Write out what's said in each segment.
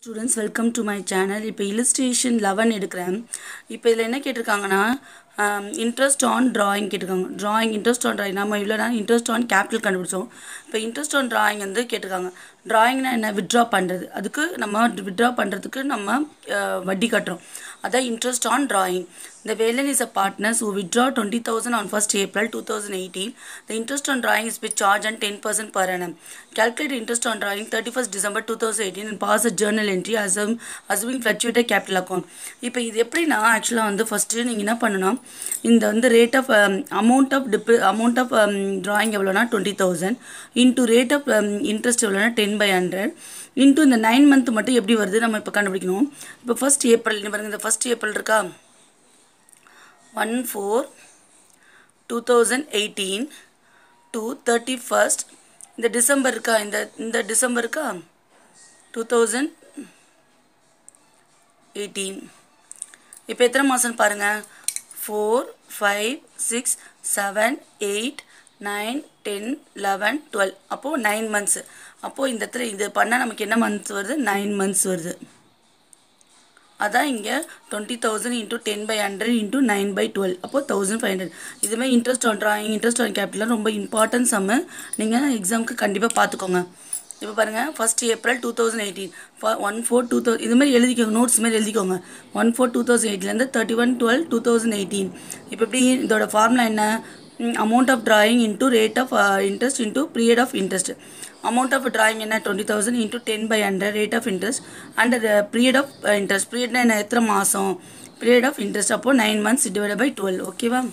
Students welcome to my channel இப்போ illustration eleven எடுக்கிறேன் இப்போ இதில் என்ன கேட்டிருக்காங்கன்னா இன்ட்ரெஸ்ட் ஆன் drawing கேட்டிருக்காங்க drawing இன்ட்ரெஸ்ட் ஆன் drawing நம்ம இவ்வளோ நேரம் இன்ட்ரெஸ்ட் ஆன் கேபிட்டல் கண்டுபிடிச்சோம் இப்போ இன்ட்ரெஸ்ட் ஆன் drawing வந்து கேட்டிருக்காங்க drawingனா என்ன வித்ட்ரா பண்ணுறது அதுக்கு நம்ம வித்ட்ரா பண்ணுறதுக்கு நம்ம அஹ், வட்டி கட்டுறோம் அதான் interest on drawing The Valen is a partners who withdraw 20,000 on 1st April 2018. The interest on drawing is with charge and 10% per annum. Calculate interest on drawing 31st December 2018 and pass a journal entry as a assuming fluctuated capital account. இப்போ இது எப்படின்னா ஆக்சுவலாக வந்து first நீங்கள் என்ன பண்ணணும் இந்த வந்து ரேட் ஆஃப் அமௌண்ட் ஆஃப் டிப் அமௌண்ட் ஆஃப் drawing எவ்வளோனா twenty thousand into rate of interest எவ்வளோனா டென் பை ஹண்ட்ரட் இன்ட்டு இந்த நைன் மந்த் மட்டும் எப்படி வருது நம்ம இப்போ கண்டுபிடிக்கணும் இப்போ ஃபர்ஸ்ட் ஏப்ரல் பாருங்க இந்த ஃபர்ஸ்ட் ஏப்ரல் இருக்கா one four two thousand eighteen to thirty first இந்த டிசம்பர் இருக்கா இந்த இந்த டிசம்பர் இருக்கா டூ தௌசண்ட் எயிட்டீன் இப்போ எத்தனை மாதம் பாருங்கள் four five six seven eight nine ten eleven twelve அப்போது நைன் மந்த்ஸு அப்போது இந்த இடத்துல இது பண்ணால் நமக்கு என்ன மந்த்ஸ் வருது நைன் மந்த்ஸ் வருது அதான் இங்கே twenty thousand into ten by hundred into nine by twelve அப்போது தௌசண்ட் ஃபைவ் ஹண்ட்ரட் இதுமாதிரி interest on drawing interest on கேபிட்டலாம் ரொம்ப இம்பார்ட்டன்ட் சம்மு நீங்கள் எக்ஸாமுக்கு கண்டிப்பாக பார்த்துக்கோங்க இப்போ பாருங்கள் first April two thousand eighteen one four two தௌ இது மாதிரி எழுதிக்கோங்க நோட்ஸ் மாதிரி எழுதிக்கோங்க ஒன் ஃபோர் டூ தௌசண்ட் எயிட்லேருந்து thirty one twelve two thousand eighteen இப்போ எப்படி இதோட ஃபார்முலா என்ன amount of drawing into rate of interest into period of interest amount of drawing என்ன twenty thousand into ten by hundred rate of interest and period of interest பீரியட்னா என்ன எத்தனை மாதம் period of interest அப்போது nine months divide by twelve ஓகேவா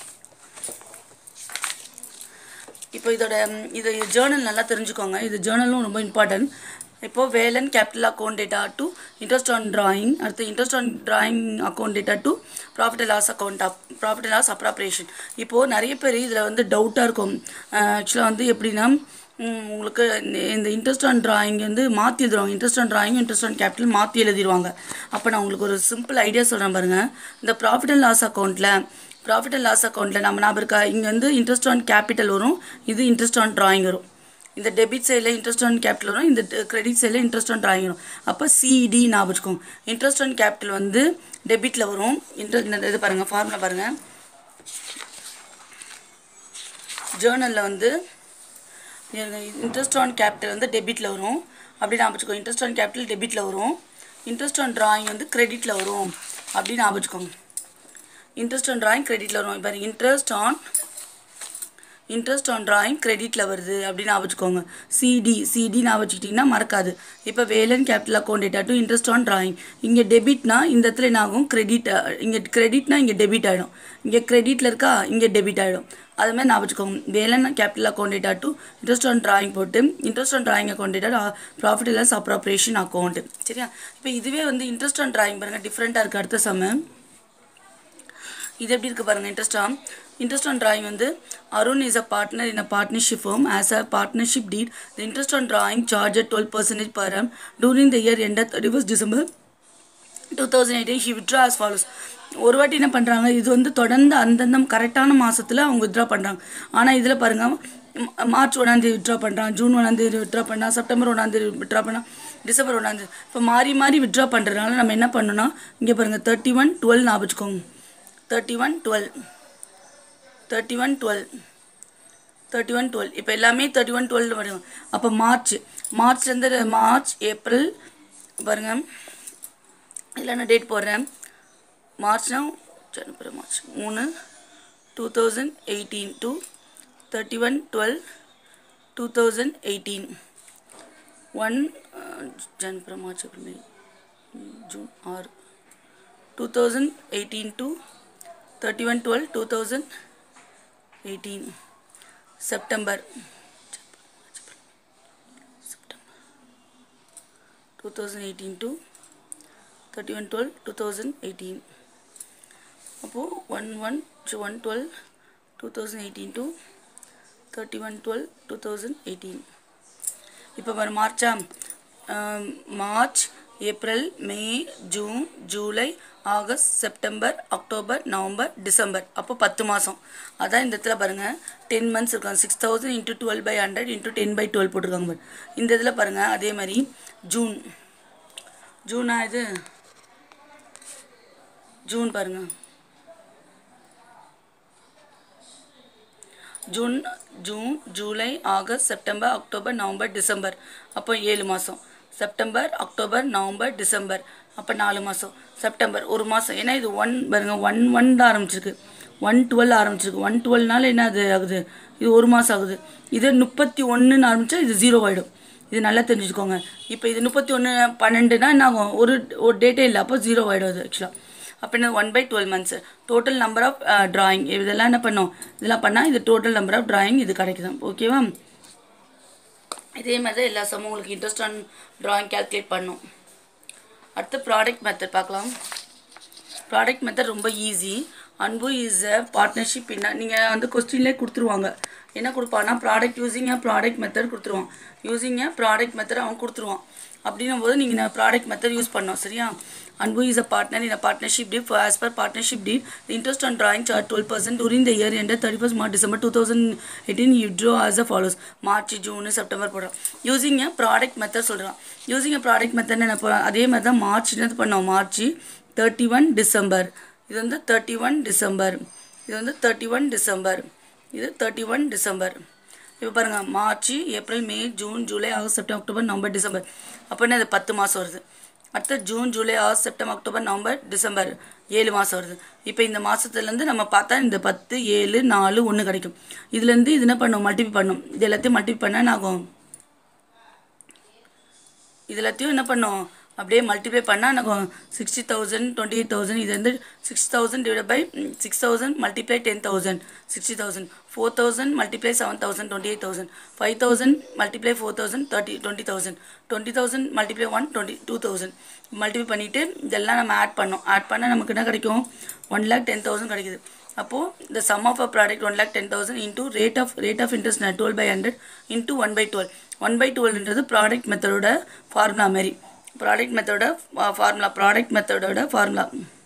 இப்போ இதோட ம், இது ஜேர்னல் நல்லா தெரிஞ்சுக்கோங்க இது ஜேர்னலும் ரொம்ப இம்பார்ட்டன்ட் இப்போது Velan capital account data to interest on drawing அடுத்து interest on drawing account data to profit loss account up profit loss appropriation இப்போது நிறைய பேர் இதில் வந்து டவுட்டாக இருக்கும் ஆக்சுவலாக வந்து எப்படின்னா ம், உங்களுக்கு இந்த- இந்த இன்ட்ரெஸ்ட் ஆன் drawing வந்து மாற்றி எழுதுவாங்க interest on drawing interest on capital மாற்றி எழுதிடுவாங்க அப்போ நான் உங்களுக்கு ஒரு சிம்பிள் ஐடியா சொல்கிறேன் பாருங்கள் இந்த ப்ராஃபிட் அண்ட் லாஸ் அக்கௌண்ட்டில் ப்ராஃபிட் அண்ட் லாஸ் அக்கௌண்ட்டில் நம்ம ஞாபகம் இருக்கா இங்கே வந்து இன்ட்ரெஸ்ட் ஆன் கேபிட்டல் வரும் இது இன்ட்ரெஸ்ட் ஆன் drawing வரும் இந்த டெபிட் சைடில் இன்ட்ரெஸ்ட் ஆன் கேபிட்டல் வரும் இந்த கிரெடிட் சைடில் இன்ட்ரெஸ்ட் ஆன் drawing வரும் அப்போ சிடி ஞாபகம் வச்சுக்கோங்க இன்ட்ரெஸ்ட் ஆன் கேபிட்டல் வந்து டெபிட்டில் வரும் இன்ட்ரெஸ்ட் இந்த இது பாருங்கள் ஃபார்முலா பாருங்கள் ஜேர்னலில் வந்து இன்ட்ரெஸ்ட் ஆன் கேபிட்டல் வந்து டெபிட்டில் வரும் அப்படி ஞாபகம் வச்சுக்கோங்க இன்ட்ரெஸ்ட் ஆன் கேபிட்டல் டெபிட்டில் வரும் இன்ட்ரெஸ்ட் ஆன் drawing வந்து கிரெடிட்டில் வரும் அப்படின்னு ஞாபகம் வச்சுக்கோங்க இன்ட்ரெஸ்ட் ஆன் drawing கிரெடிட்டில் வரும் இப்போ interest on interest on drawing கிரெடிட்டில் வருது அப்படின்னு ஞாபகம் வச்சுக்கோங்க சிடி சிடி ஞாபகம் வச்சுக்கிட்டிங்கன்னா மறக்காது இப்போ Velan capital account data to interest on drawing இங்கே டெபிட்னா இந்த இடத்துல என்ன ஆகும் கிரெடிட் இங்கே கிரெடிட்னா இங்கே டெபிட் ஆகிடும் இங்கே கிரெடிட்டில் இருக்கா இங்கே டெபிட் ஆகிடும் அது மாதிரி ஞாபகம் வச்சுக்கோங்க Velan capital account data to interest on drawing போட்டு interest on drawing account data profit loss appropriation account சரியா இப்போ இதுவே வந்து இன்ட்ரெஸ்ட் ஆன் drawing பாருங்கள் டிஃப்ரெண்ட்டாக இருக்குது அடுத்த சம இது எப்படி இருக்கு பாருங்க இன்ட்ரெஸ்டா இன்ட்ரெஸ்ட் ஆன் drawing வந்து Arun is a partner in a partnership firm as a partnership deed the interest on drawing charge twelve percentage per annum during the year ended thirty first December two thousand eighteen she withdraw as follows ஒரு வாட்டி என்ன பண்ணுறாங்க இது வந்து தொடர்ந்து அந்தந்த கரெக்டான மாதத்தில் அவங்க வித்ட்ரா பண்ணுறாங்க ஆனால் இதில் பாருங்கள் மார்ச் ஒன்றாந்தேதி வித்ட்ரா பண்ணுறான் ஜூன் ஒன்றாந்தேதி வித்ட்ரா பண்ணான் செப்டம்பர் ஒன்றாந்தேதி வித்ட்ரா பண்ணான் டிசம்பர் ஒன்றாந்தேதி இப்போ மாறி மாறி வித்ட்ரா பண்ணுறதுனால நம்ம என்ன பண்ணணும்னா இங்கே பாருங்கள் தேர்ட்டி ஒன் டுவெல் ஞாபகம் வச்சுக்கோங்க thirty one twelve thirty one twelve thirty one twelve இப்போ எல்லாமே தேர்ட்டி ஒன் டுவெல் வரும் அப்போ மார்ச் மார்ச்லேருந்து மார்ச் ஏப்ரல் பாருங்க இதில் நான் டேட் போடுறேன் மார்ச்னா ஜனவரி மார்ச் மூணு two thousand eighteen to thirty one twelve two thousand eighteen one ஜனவரி மார்ச் ஏப்ரல் மே ஜூன் ஆறு two thousand eighteen to thirty one twelve two thousand eighteen September September two thousand eighteen to thirty one twelve two thousand eighteen அப்போது one one one twelve two thousand eighteen to thirty one twelve two thousand eighteen இப்போ வர மார்ச்சா ஆம், March April May June July August September October November December அப்போ பத்து மாதம் அதான் இந்த இடத்துல பாருங்கள் டென் மந்த்ஸ் இருக்காங்க six thousand into twelve by hundred into ten by twelve போட்டிருக்காங்க பாரு இந்த இதில் பாருங்கள் அதே மாதிரி ஜூன் ஜூனா இது ஜூன் பாருங்க June June July August September October November December அப்போ ஏழு மாதம் செப்டம்பர் அக்டோபர் நவம்பர் டிசம்பர் அப்போ நாலு மாதம் செப்டம்பர் ஒரு மாதம் ஏன்னா இது ஒன் பாருங்க ஒன் ஒன் தான் ஆரம்பிச்சிருக்கு ஒன் டுவெல் ஆரம்பிச்சிருக்கு ஒன் டுவெல்னால என்ன அது ஆகுது இது ஒரு மாதம் ஆகுது இது முப்பத்தி ஒன்றுன்னு ஆரம்பித்தா இது ஜீரோ ஆகிடும் இது நல்லா தெரிஞ்சுக்கோங்க இப்போ இது முப்பத்தி ஒன்று பன்னெண்டுனா என்ன ஆகும் ஒரு ஒரு டேட்டே இல்லை அப்போ ஜீரோ ஆகிடும் அது ஆக்சுவலாக அப்போ என்ன one by twelve months total number of drawing இதெல்லாம் என்ன பண்ணோம் இதெல்லாம் பண்ணால் இது டோட்டல் நம்பர் ஆஃப் ட்ராயிங் இது கிடைக்குது ஓகேவா இதே மாதிரி தான் எல்லா சமம் உங்களுக்கு இன்ட்ரெஸ்ட் ஆன் ட்ராயிங் கால்குலேட் பண்ணும் அடுத்து ப்ராடக்ட் மெத்தட் பார்க்கலாம் ப்ராடக்ட் மெத்தட் ரொம்ப easy Anbu is a partnership என்ன நீங்கள் வந்து கொஸ்டின்லேயே கொடுத்துருவாங்க என்ன கொடுப்பான்னா product using a product method கொடுத்துருவான் யூஸிங் அ ப்ராடக்ட் மெத்தட் அவன் கொடுத்துருவான் அப்படின்னும் போது நீங்கள் ப்ராடக்ட் மெத்தட் யூஸ் பண்ணோம் சரியா Anbu is a partner in a partnership deed as per partnership deed interest on drawing charged twelve percent during the year ended thirty first March December two thousand eighteen you drew as a follows March June September போடுறோம் using a product method சொல்கிறான் using a product method என்ன போ- அதே மாதிரி தான் March என்னது பண்ணோம் March thirty one December இது வந்து தேர்ட்டி ஒன் டிசம்பர் இது வந்து தேர்ட்டி ஒன் டிசம்பர் இது தேர்ட்டி ஒன் டிசம்பர் இப்போ பாருங்கள் March April May June July August September October November December அப்போ என்ன இது பத்து மாதம் வருது அடுத்து June July August September October November December ஏழு மாதம் வருது இப்போ இந்த மாதத்துலேருந்து நம்ம பார்த்தா இந்த பத்து ஏழு நாலு ஒன்று கிடைக்கும் இதுலேருந்து இது என்ன பண்ணும் மல்டிபி பண்ணும் இது எல்லாத்தையும் மல்டிபி பண்ணால் என்ன ஆகும் இது எல்லாத்தையும் என்ன பண்ணோம் அப்படியே மல்டிப்ளை பண்ணால் எனக்கு sixty thousand twenty eight thousand இது வந்து six thousand divide by six thousand multiply ten thousand sixty thousand four thousand multiply seven thousand twenty eight thousand five thousand multiply four thousand thirty twenty thousand twenty thousand multiply one twenty two thousand multiply பண்ணிவிட்டு இதெல்லாம் நம்ம add பண்ணோம் add பண்ணால் நமக்கு என்ன கிடைக்கும் one lakh ten thousand கிடைக்குது அப்போது இந்த sum of a product one lakh ten thousand into rate of rate of interest twelve by hundred into one by twelve one by டுவெல்ன்றது ப்ராடக்ட் மெத்தடோட ஃபார்முலா மாதிரி ப்ராடக்ட் மெத்தடோட ஃபார்முலா ப்ராடக்ட் மெத்தடோட ஃபார்முலா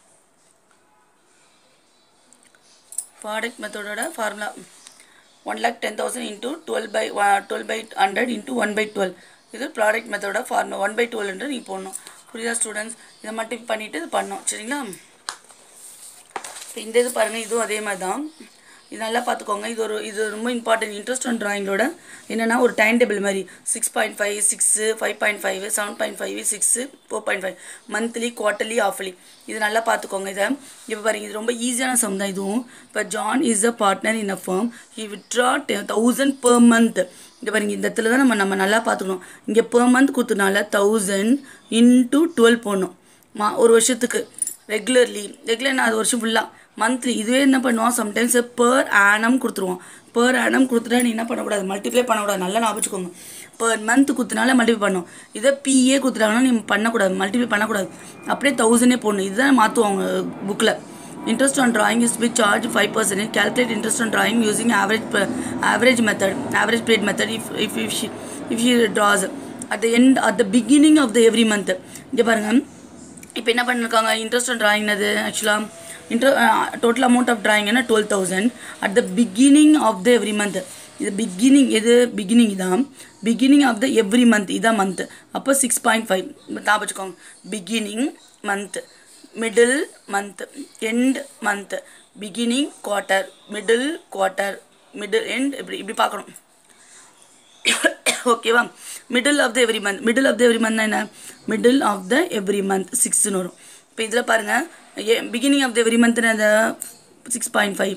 ப்ராடக்ட் மெத்தடோட formula one lakh ten thousand into twelve by twelve by hundred into one by twelve இது product மெத்தடோட formula one by டுவெல்ன்றது நீ போடணும் புரியுதா ஸ்டூடெண்ட்ஸ் இதை மட்டும் பண்ணிவிட்டு இது பண்ணோம் சரிங்களா இப்போ இந்த இது பாருங்கள் இதுவும் அதே மாதிரி தான் இது நல்லா பார்த்துக்கோங்க இது ஒரு இது ரொம்ப இம்பார்ட்டன்ட் இன்ட்ரெஸ்ட் ஆன் ட்ராயிங்கோட என்னென்னா ஒரு டைம் டேபிள் மாதிரி six point five six five point five seven point five six four point five monthly quarterly ஆஃப்லி இது நல்லா பார்த்துக்கோங்க இதை இப்போ பாருங்க இது ரொம்ப ஈஸியான சம் தான் இதுவும் இப்போ John is a partner in a firm he withdraw thousand per month இங்கே பாருங்க இந்த இடத்துல தான் நம்ம நம்ம நல்லா பார்த்துக்கணும் இங்கே பெர் மந்த் கொடுத்தனால தௌசண்ட் இன்ட்டு டுவெல் போடணும் மா ஒரு வருஷத்துக்கு ரெகுலர்லி ரெகுலர் அது வருஷம் ஃபுல்லாக மந்த்லி இதுவே என்ன பண்ணுவோம் சம்டைம்ஸ் per annum கொடுத்துருவோம் per annum கொடுத்துட்டா நீ என்ன பண்ணக்கூடாது மல்டிப்ளை பண்ணக்கூடாது நல்லா ஞாபகம் வச்சுக்கோங்க per மந்த் கொடுத்தனால மல்டிப்ளை பண்ணும் இதை பிஏ கொடுத்துட்டாங்கன்னா நீ பண்ணக்கூடாது மல்டிப்ளை பண்ணக்கூடாது அப்படியே தௌசண்டே போடணும் இதுதான் மாற்றுவாங்க புக்கில் interest on drawing is to be charged 5% calculate interest on drawing using average per- average method average paid method if if if she if she draws at the end at the beginning of the every month இங்கே பாருங்க இப்போ என்ன பண்ணிருக்காங்க interest on ட்ராயிங்னது ஆக்சுவலாக இன்ட்ர total amount of ட்ராயிங்னா twelve thousand at the beginning of the every month இது பிகினிங் எது பிகினிங் தான் beginning of the every month இதான் மந்த் அப்போ சிக்ஸ் பாயிண்ட் ஃபைவ் ஞாபகம் வச்சுக்கோங்க beginning month middle month end month beginning quarter middle quarter middle end இப்படி இப்படி பார்க்கணும் ஓகேவா middle of the every month middle of the every month என்ன middle of the every month சிக்ஸ்னு வரும் இப்போ இதில் பாருங்கள் பிகினிங் ஆஃப் த எவ்ரி மந்த்னு அந்த six point five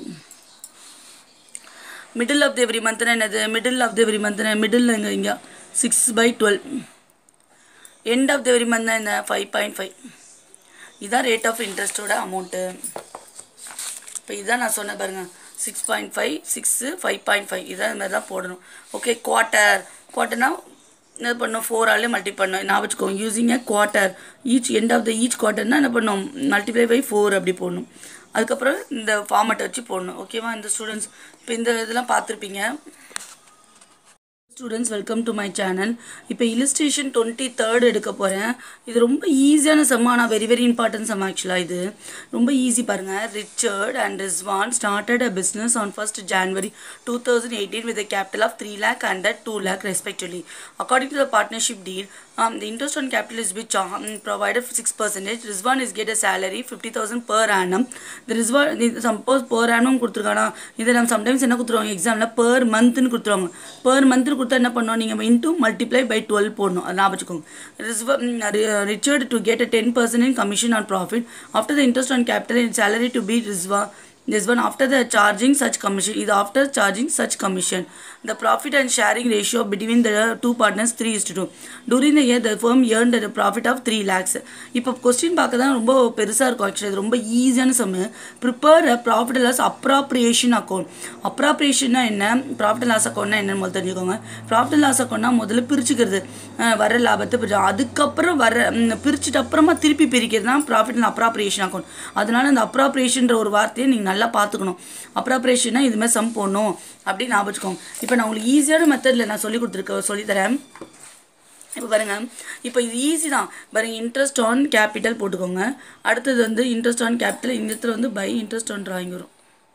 middle of the every மந்த்னா என்னது மிடில் ஆஃப் த எவ்ரி மந்த்னா மிடில் எங்கே இங்கே six by twelve end of the every மந்த்னா என்ன ஃபைவ் பாயிண்ட் ஃபைவ் இதான் ரேட் ஆஃப் இன்ட்ரெஸ்ட்டோட அமௌண்ட்டு இப்போ இதான் நான் சொன்னேன் பாருங்க six point five six five point five இதான் இந்த மாதிரி தான் போடணும் ஓகே குவார்ட்டர் குவார்ட்டர்னா என்ன பண்ணணும் ஃபோராலே மல்டி பண்ணணும் நான் வச்சுக்கோங்க using a quarter each end of the each குவார்ட்டர்னா என்ன பண்ணணும் மல்டிப்ளை பை ஃபோர் அப்படி போடணும் அதுக்கப்புறம் இந்த ஃபார்மேட்டை வச்சு போடணும் ஓகேவா இந்த ஸ்டூடெண்ட்ஸ் இப்போ இந்த இதெல்லாம் பார்த்துருப்பீங்க students welcome to my channel இப்போ இல்லுஸ்ட்ரேஷன் டுவெண்ட்டி தேர்ட் எடுக்க போகிறேன் இது ரொம்ப ஈஸியான சம் ஆனால் வெரி வெரி இம்பார்ட்டன்ட் சம் ஆக்சுவலாக இது ரொம்ப ஈஸி பாருங்கள் Richard and Rizwan started a business on first January two thousand eighteen with capital of three lakh and two lakh respectively according to the partnership deal the interest on capital is which um, provided 6 percentage Rizwan is get a salary 50000 per annum the Rizwan suppose per annum கொடுத்துருக்கானா இதை நம்ம sometimes என்ன கொடுத்துருவாங்க எக்ஸாமில் per மந்த்னு கொடுத்துருவாங்க per மந்த்னு கொடுத்தா என்ன பண்ணுவோம் நீங்கள் இன்டூ மல்டிப்ளை பை டுவெல் போடணும் அது ஞாபகம் வச்சுக்கோங்க Rizwan Richard to get a ten percent in commission on profit after the interest on capital in salary to be Rizwan this one after the charging such commission is after charging such commission the profit and sharing ratio between the two partners 3 is to 2 during the year the firm earned a profit of 3 lakhs இப்போ question பார்க்க தான் ரொம்ப பெருசாக இருக்கும் actually இது ரொம்ப ஈஸியான சம்மு prepare profit loss appropriation account அப்ராப்ரியேஷன்னா என்ன ப்ராஃபிட் லாஸ் அக்கௌண்ட்னா என்னன்னு முதல்ல தெரிஞ்சுக்கோங்க ப்ராஃபிட் லாஸ் அக்கௌண்ட்னா முதல்ல பிரிச்சுக்கிறது அஹ் வர லாபத்தை பிரிச்சு அதுக்கப்புறம் வர ம், பிரிச்சுட்டு அப்புறமா திருப்பி பிரிக்கிறது தான் ப்ராஃபிட் அண்ட் அப்ராப்ரியேஷன் அக்கௌண்ட் அதனால அந்த அப்ராப்ரியேஷன்ற ஒரு வார்த்தையை நீங்கள் நல்லா பார்த்துக்கணும் அப்ராப்ரியேஷனா இது மாதிரி சம் போடணும் அப்படின்னு ஞாபகம் வச்சுக்கோங்க இப்போ நான் உங்களுக்கு ஈஸியான மெத்தடில் நான் சொல்லி கொடுத்துருக்க சொல்லித்தரேன் இப்போ பாருங்க இப்போ இது ஈஸி தான் பாருங்க இன்ட்ரெஸ்ட் ஆன் கேபிட்டல் போட்டுக்கோங்க அடுத்தது வந்து இன்ட்ரெஸ்ட் ஆன் கேபிட்டல் இந்த இடத்துல வந்து பை இன்ட்ரெஸ்ட் ஆன் drawing வரும்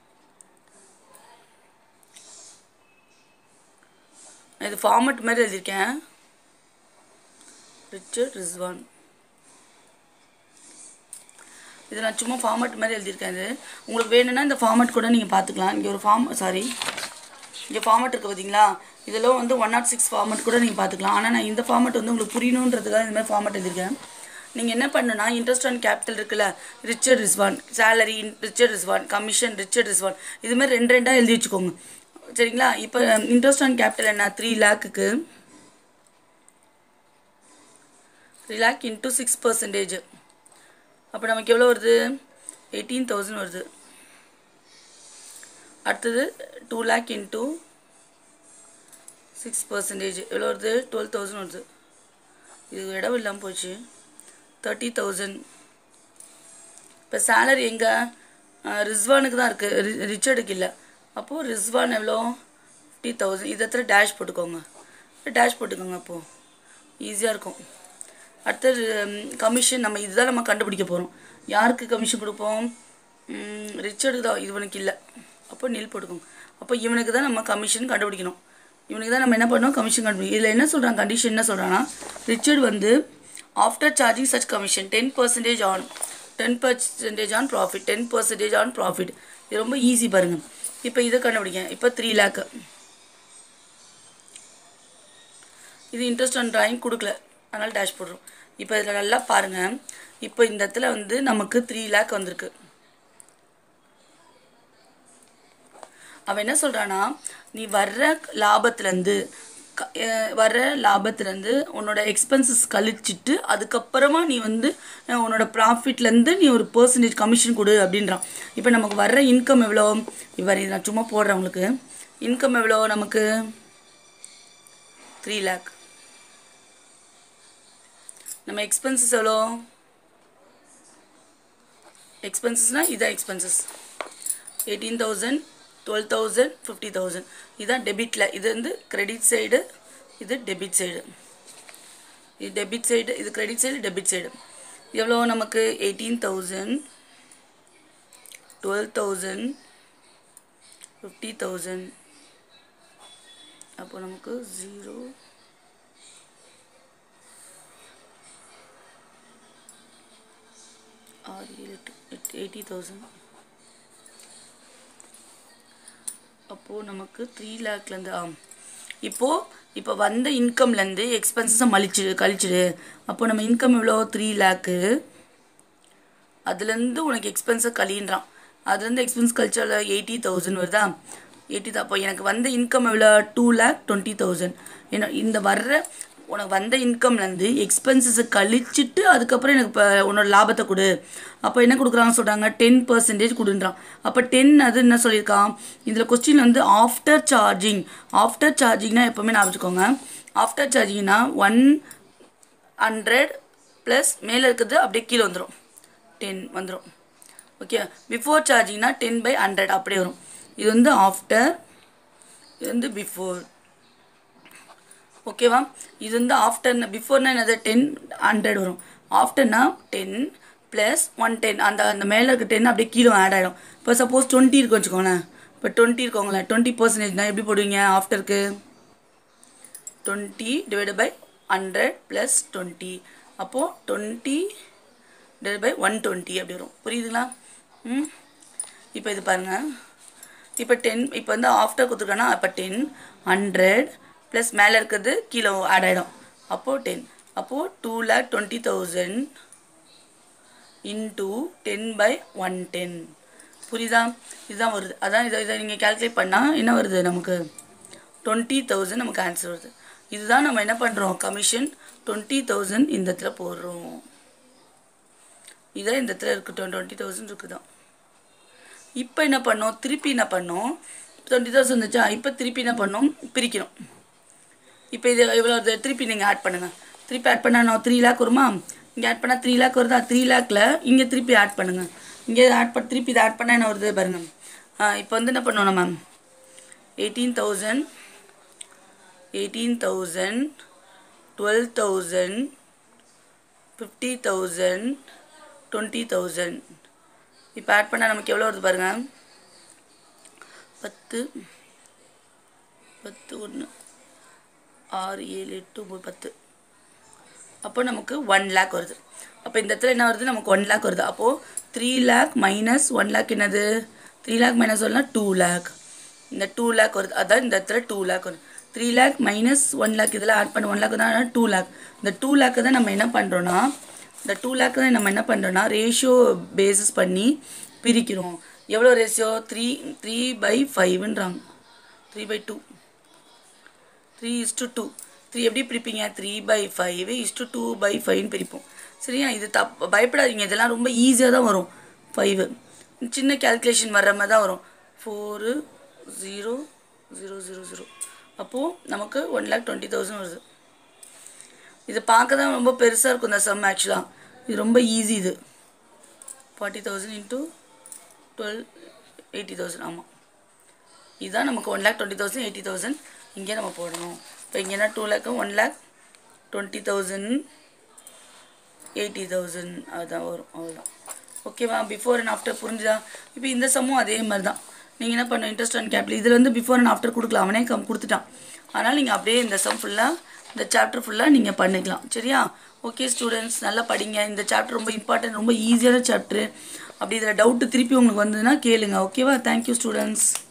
நான் இது ஃபார்மட் மாதிரி எழுதியிருக்கேன் ரிச்சர்ட் ரிஸ்வான் இது நான் சும்மா ஃபார்மட் மாதிரி எழுதியிருக்கேன் இது உங்களுக்கு வேணும்னா இந்த ஃபார்மட் கூட நீங்கள் பார்த்துக்கலாம் இங்கே ஒரு ஃபார்ம் சாரி இங்கே ஃபார்மட் இருக்குது பார்த்தீங்களா இதில் வந்து ஒன் நாட் சிக்ஸ் ஃபார்மட் கூட நீங்கள் பார்த்துக்கலாம் ஆனால் நான் இந்த ஃபார்மட் வந்து உங்களுக்கு புரியணுன்றதுக்காக இந்த மாதிரி ஃபார்மட் எழுதியிருக்கேன் நீங்கள் என்ன பண்ணணும்னா இன்ட்ரெஸ்ட் ஆன் கேபிட்டல் இருக்குல்ல Richard Rizwan salary Richard Rizwan commission Richard Rizwan இது மாதிரி ரெண்டு ரெண்டாக எழுதி வச்சுக்கோங்க சரிங்களா இப்போ இன்ட்ரெஸ்ட் ஆன் கேபிட்டல் என்ன த்ரீ லேக்குக்கு three lakh into six percentage அப்போ நமக்கு எவ்வளோ வருது எயிட்டீன் தௌசண்ட் வருது அடுத்தது two lakh into six percentage எவ்வளோ வருது டுவெல் தௌசண்ட் வருது இது இடம் இல்லாமல் போச்சு தேர்ட்டி தௌசண்ட் இப்போ சேலரி எங்கே ரிஸ்வானுக்கு தான் இருக்குது ரிச்சர்டுக்கு இல்லை அப்போது ரிஸ்வான் எவ்வளோ ஃபிஃப்டி தௌசண்ட் இதை இடத்துல டேஷ் போட்டுக்கோங்க டேஷ் போட்டுக்கோங்க அப்போது ஈஸியாக இருக்கும் அடுத்தது கமிஷன் நம்ம இதுதான் நம்ம கண்டுபிடிக்க போகிறோம் யாருக்கு கமிஷன் கொடுப்போம் ரிச்சர்டு தான் இவனுக்கு இல்லை அப்போ நில் போட்டுக்கோங்க அப்போ இவனுக்கு தான் நம்ம கமிஷன் கண்டுபிடிக்கணும் இவனுக்கு தான் நம்ம என்ன பண்ணோம் கமிஷன் கண்டுபிடிக்கணும் இதில் என்ன சொல்கிறாங்க கண்டிஷன் என்ன சொல்கிறாங்கன்னா ரிச்சர்டு வந்து after charging such commission ten percentage on ten percentage on profit ten percentage on profit இது ரொம்ப ஈஸி பாருங்கள் இப்போ இதை கண்டுபிடிங்க இப்போ த்ரீ லேக்கு இது இன்ட்ரெஸ்ட் ஆன் டிராயிங் கொடுக்கல அதனால் டேஷ் போடுறோம் இப்போ இதில் நல்லா பாருங்கள் இப்போ இந்த இடத்துல வந்து நமக்கு த்ரீ லேக் வந்திருக்கு அவன் என்ன சொல்கிறான்னா நீ வர்ற லாபத்துலேருந்து க- அஹ் வர்ற லாபத்துலேருந்து உன்னோட எக்ஸ்பென்சஸ் கழிச்சிட்டு அதுக்கப்புறமா நீ வந்து அஹ் உன்னோட ப்ராஃபிட்லேருந்து நீ ஒரு பர்சன்டேஜ் கமிஷன் கொடு அப்படின்றான் இப்போ நமக்கு வர்ற இன்கம் எவ்வளோ இவர் இது நான் சும்மா போடுறேன் உங்களுக்கு இன்கம் எவ்வளோ நமக்கு த்ரீ லேக் நம்ம எக்ஸ்பென்சஸ் எவ்வளோ எக்ஸ்பென்சஸ்னால் இதான் expenses eighteen thousand twelve thousand fifty thousand இதுதான் டெபிட்டில் இது வந்து கிரெடிட் சைடு இது டெபிட் சைடு இது டெபிட் சைடு இது கிரெடிட் சைடு டெபிட் சைடு எவ்வளோ நமக்கு eighteen thousand twelve thousand fifty thousand அப்போ நமக்கு ஜீரோ ஆறு ஏழு எட்டு எட்டு எயிட்டி தௌசண்ட் அப்போது நமக்கு த்ரீ லேக்லேருந்து ஆ இப்போது இப்போ வந்த இன்கம்லேருந்து எக்ஸ்பென்சஸை மலிச்சிடு கழிச்சிடு அப்போ நம்ம இன்கம் எவ்வளோ த்ரீ லேக்கு அதுலேருந்து உனக்கு எக்ஸ்பென்ஸை கழின்றான் அதுலேருந்து எக்ஸ்பென்ஸ் கழிச்சால எயிட்டி தௌசண்ட் வருதா எயிட்டி தான் அப்போ எனக்கு வந்த இன்கம் எவ்வளோ டூ லேக் டுவெண்ட்டி தௌசண்ட் ஏன்னா இந்த வர்ற உனக்கு வந்த இன்கம்லேருந்து எக்ஸ்பென்சஸை கழிச்சிட்டு அதுக்கப்புறம் எனக்கு இப்போ உன்னோட லாபத்தை கொடு அப்போ என்ன கொடுக்குறாங்க சொல்கிறாங்க டென் பர்சன்டேஜ் கொடுன்றான் அப்போ டென் அது என்ன சொல்லியிருக்கான் இதில் கொஸ்டின் வந்து ஆஃப்டர் சார்ஜிங் ஆஃப்டர் சார்ஜிங்னா எப்போவுமே நான் வச்சுக்கோங்க ஆஃப்டர் சார்ஜிங்னா ஒன் ஹண்ட்ரட் ப்ளஸ் மேலே இருக்கிறது அப்படியே கீழே வந்துடும் டென் வந்துடும் ஓகே பிஃபோர் சார்ஜிங்னா டென் பை ஹண்ட்ரட் அப்படியே வரும் இது வந்து ஆஃப்டர் இது வந்து பிஃபோர் ஓகேவா இது வந்து ஆஃப்டர் பிஃபோர்னா என்னது டென் ஹண்ட்ரட் வரும் ஆஃப்டர்னா டென் ப்ளஸ் ஒன் டென் அந்த அந்த மேலே இருக்க டென் அப்படியே கீழே ஆட் ஆகிடும் இப்போ சப்போஸ் டுவெண்ட்டி இருக்கு வச்சுக்கோங்களேன் இப்போ டுவெண்ட்டி இருக்கோங்களேன் டுவெண்ட்டி பர்சன்டேஜ்னா எப்படி போடுவீங்க ஆஃப்டருக்கு twenty divide by hundred plus twenty அப்போது twenty divide by one twenty அப்படி வரும் புரியுதுங்களா ம் இப்போ இது பாருங்கள் இப்போ டென் இப்போ வந்து ஆஃப்டர் கொடுத்துருக்கோன்னா அப்போ டென் ஹண்ட்ரட் ப்ளஸ் மேலே இருக்கிறது கீழே ஆட் ஆகிடும் அப்போது டென் அப்போது two lakh twenty thousand into ten by one ten புரியுதா இதுதான் வருது அதான் இதை இதை நீங்கள் கால்குலேட் பண்ணால் என்ன வருது நமக்கு டுவெண்ட்டி தௌசண்ட் நமக்கு ஆன்சர் வருது இதுதான் நம்ம என்ன பண்ணுறோம் கமிஷன் டுவெண்ட்டி தௌசண்ட் இந்த இடத்துல போடுறோம் இதான் இந்த இடத்துல இருக்கட்டும் டுவெண்ட்டி தௌசண்ட் இருக்குதான் இப்போ என்ன பண்ணோம் திருப்பி என்ன பண்ணோம் டுவெண்ட்டி தௌசண்ட் வந்துச்சா இப்போ திருப்பி என்ன பண்ணோம் பிரிக்கணும் இப்போ இது இவ்வளோ இது திருப்பி நீங்கள் ஆட் பண்ணுங்கள் திருப்பி ஆட் பண்ணால் நான் த்ரீ லேக் வருமா இங்கே ஆட் பண்ணால் த்ரீ லேக் வருதா த்ரீ லேக்கில் இங்கே திருப்பி ஆட் பண்ணுங்கள் இங்கே ஆட் பண்ண திருப்பி இதை ஆட் பண்ணால் என்ன வருது பாருங்கள் இப்போ வந்து என்ன பண்ணுவோம் நம்ம eighteen thousand eighteen thousand twelve thousand fifty thousand twenty thousand இப்போ ஆட் பண்ணால் நமக்கு எவ்வளோ வருது பாருங்கள் பத்து பத்து ஒன்று ஆறு ஏழு எட்டு ஒம்பது பத்து அப்போ நமக்கு ஒன் லேக் வருது அப்போ இந்த இடத்துல என்ன வருது நமக்கு ஒன் லேக் வருது அப்போது three lakh minus one lakh என்னது த்ரீ லேக் மைனஸ் ஒன்னா டூ லேக் இந்த டூ லேக் வருது அதான் இந்த இடத்துல டூ லேக் வருது three lakh minus one lakh இதில் ஆட் பண்ண ஒன் லேக் தான் டூ லேக் இந்த டூ லேக்கு தான் நம்ம என்ன பண்ணுறோன்னா இந்த டூ லேக்கு தான் நம்ம என்ன பண்ணுறோன்னா ரேஷியோ பேசிஸ் பண்ணி பிரிக்கிறோம் எவ்வளோ ரேஷியோ த்ரீ த்ரீ பை ஃபைவ்ன்றாங்க three by two three is to two three எப்படி பிரிப்பீங்க three by five is to two by ஃபைவ்னு பிரிப்போம் சரியா இது தப் பயப்படாதீங்க இதெல்லாம் ரொம்ப ஈஸியாக தான் வரும் ஃபைவு சின்ன கேல்குலேஷன் வர்ற மாதிரி தான் வரும் four zero zero zero zero அப்போது நமக்கு ஒன் லேக் டுவெண்ட்டி தௌசண்ட் வருது இது பார்க்க தான் ரொம்ப பெருசாக இருக்கும் இந்த சம் ஆக்சுவலாக இது ரொம்ப ஈஸி இது forty thousand into twelve eighty thousand ஆமாம் இதுதான் நமக்கு one lakh twenty thousand eighty thousand இங்கே நம்ம போடணும் இப்போ இங்கேனா two lakh one lakh twenty thousand eighty thousand அதுதான் வரும் அவ்வளோதான் ஓகேவா பிஃபோர் அண்ட் ஆஃப்டர் புரிஞ்சுதா இப்போ இந்த சம்மும் அதே மாதிரி தான் நீங்கள் என்ன பண்ண இன்ட்ரெஸ்ட் அண்ட் கேபிட்டல் இதில் வந்து பிஃபோர் அண்ட் ஆஃப்டர் கொடுக்கலாம் அவனே கம் கொடுத்துட்டான் அதனால் நீங்கள் அப்படியே இந்த சம் ஃபுல்லாக இந்த சாப்டர் ஃபுல்லாக நீங்கள் பண்ணிக்கலாம் சரியா ஓகே ஸ்டூடெண்ட்ஸ் நல்லா படிங்க இந்த சாப்டர் ரொம்ப இம்பார்ட்டன்ட் ரொம்ப ஈஸியான சாப்டர் அப்படி இதில் டவுட்டு திருப்பி உங்களுக்கு வந்ததுன்னா கேளுங்க ஓகேவா தேங்க்யூ ஸ்டூடெண்ட்ஸ்